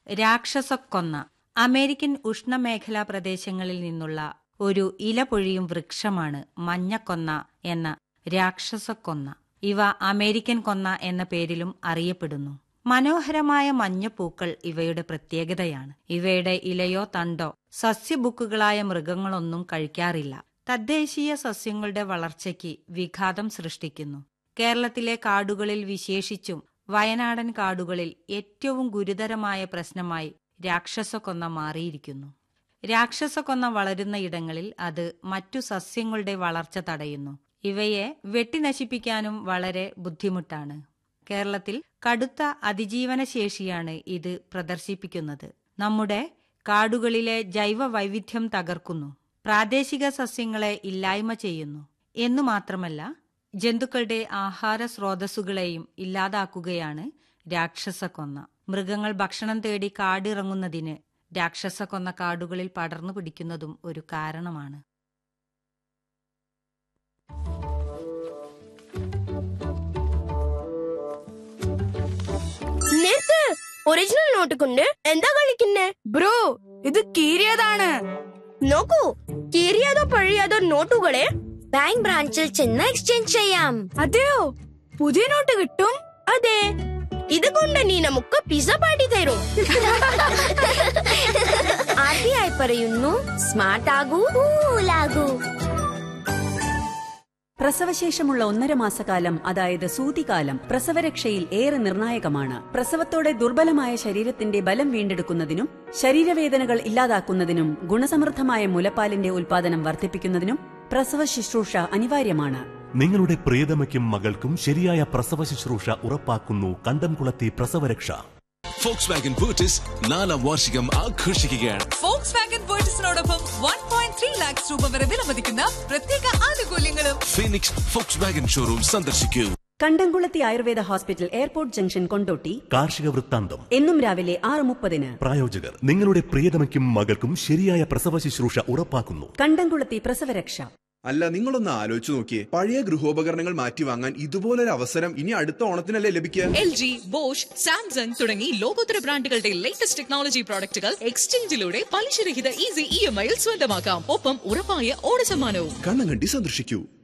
രാക്ഷസക്കൊന്ന American ഉഷ്ണമേഖലാ പ്രദേശങ്ങളിൽ നിന്നുള്ള ഒരു ഇലപൊഴിയും വൃക്ഷമാണ് മഞ്ഞക്കൊന്ന എന്ന രാക്ഷസക്കൊന്ന ഇവ അമേരിക്കൻ കൊന്ന എന്ന പേരിലും അറിയപ്പെടുന്നു മനോഹരമായ മഞ്ഞപ്പൂക്കൾ ഇവയുടെ പ്രത്യേകതയാണ് ഇവയുടെ ഇലയോ തണ്ടോ സസ്യബുക്കുകളായ മൃഗങ്ങളൊന്നും കഴിക്കാറില്ല തദ്ദേശീയ സസ്യങ്ങളുടെ വളർച്ചയ്ക്ക് വിഘാതം സൃഷ്ടിക്കുന്നു കേരളത്തിലെ കാടുകളിൽ വിശേഷിച്ചും വയനാടൻ കാടുകളിൽ ഏറ്റവും ഗുരുതരമായ പ്രശ്നമായി രാക്ഷസക്കൊന്ന മാറിയിരിക്കുന്നു രാക്ഷസക്കൊന്ന വളരുന്ന ഇടങ്ങളിൽ അത് മറ്റു സസ്യങ്ങളുടെ വളർച്ച തടയുന്നു ഇവയെ വെട്ടിനശിപ്പിക്കാനും വളരെ ബുദ്ധിമുട്ടാണ് കേരളത്തിൽ കടുത്ത അതിജീവന ശേഷിയാണ് ഇത് പ്രദർശിപ്പിക്കുന്നത് നമ്മുടെ കാടുകളിലെ ജൈവ വൈവിധ്യം തകർക്കുന്നു പ്രാദേശിക സസ്യങ്ങളെ ഇല്ലായ്മ ചെയ്യുന്നു എന്നു മാത്രമല്ല ജന്തുക്കളുടെ ആഹാര സ്രോതസ്സുകളെയും ഇല്ലാതാക്കുകയാണ് രാക്ഷസക്കൊന്ന മൃഗങ്ങൾ ഭക്ഷണം തേടി കാടിറങ്ങുന്നതിന് രാക്ഷസക്കൊന്ന കാടുകളിൽ പടർന്നു പിടിക്കുന്നതും ഒരു കാരണമാണ് നിർത്ത് ഒറിജിനൽ നോട്ട് കൊണ്ട് എന്താ കളിക്കുന്നേ ബ്രോ ഇത് കീറിയതാണ് നോക്കൂ കീറിയതോ പഴയതോ നോട്ടുകളെ ബാങ്ക് ബ്രാഞ്ചിൽ ചെന്ന് എക്സ്ചേഞ്ച് ചെയ്യാം അതെയോ പുതിയ നോട്ട് കിട്ടും അതെ ഇതുകൊണ്ട് നീ നമുക്ക് പിസ പാടി തരും ആദ്യമായി പറയുന്നു സ്മാർട്ട് ആകൂ കൂലാകൂ പ്രസവശേഷമുള്ള ഒന്നര മാസക്കാലം അതായത് സൂതികാലം പ്രസവരക്ഷയിൽ ഏറെ നിർണായകമാണ് പ്രസവത്തോടെ ദുർബലമായ ശരീരത്തിന്റെ ബലം വീണ്ടെടുക്കുന്നതിനും ശരീരവേദനകൾ ഇല്ലാതാക്കുന്നതിനും ഗുണസമൃദ്ധമായ മുലപ്പാലിന്റെ ഉൽപാദനം വർദ്ധിപ്പിക്കുന്നതിനും പ്രസവ ശുശ്രൂഷ അനിവാര്യമാണ് നിങ്ങളുടെ പ്രിയതമയ്ക്കും മകൾക്കും ശരിയായ പ്രസവ ശുശ്രൂഷ ഉറപ്പാക്കുന്നു കണ്ടംകുളത്തി പ്രസവരക്ഷ ഫോക്സ് വാഗൻ ബൂട്ടിസ് നാലാം വാർഷികം ആഘോഷിക്കുകയാണ് ഫോക്സ് വാഗൻ പേർച്ചസിനോടൊപ്പം വൺ പോയിന്റ് ത്രീ ലാക്സ് രൂപ വരെ വിലമതിക്കുന്ന പ്രത്യേക ആനുകൂല്യങ്ങളും ഫീനിക്സ് ഫോക്സ് വാഗൻ ഷോറൂം സന്ദർശിക്കൂ കണ്ടംകുളത്തി Ayurveda hospital airport junction Kondotty കാർഷിക വൃത്താന്തം എന്നും രാവിലെ ആറ് മുപ്പതിന് പ്രായോജകർ നിങ്ങളുടെ പ്രിയതമയ്ക്കും മകൾക്കും ശരിയായ പ്രസവ ശുശ്രൂഷ ഉറപ്പാക്കുന്നു കണ്ടംകുളത്തി പ്രസവരക്ഷ അല്ല നിങ്ങളൊന്ന് ആലോചിച്ച് നോക്കിയേ പഴയ ഗൃഹോപകരണങ്ങൾ മാറ്റി വാങ്ങാൻ ഇതുപോലൊരു അവസരം ഇനി അടുത്ത ഓണത്തിനല്ലേ ലഭിക്കുക എൽ ജി ബോഷ് സാംസങ് തുടങ്ങി ലോകോത്തര ബ്രാൻഡുകളുടെ ലേറ്റസ്റ്റ് ടെക്നോളജി പ്രോഡക്റ്റുകൾ എക്സ്ചേഞ്ചിലൂടെ പലിശരഹിത ഈസി ഇ എം ഐയിൽ സ്വന്തമാക്കാം ഒപ്പം ഉറപ്പായ ഓണസമ്മാനവും കണ്ണങ്കണ്ടി സന്ദർശിക്കൂ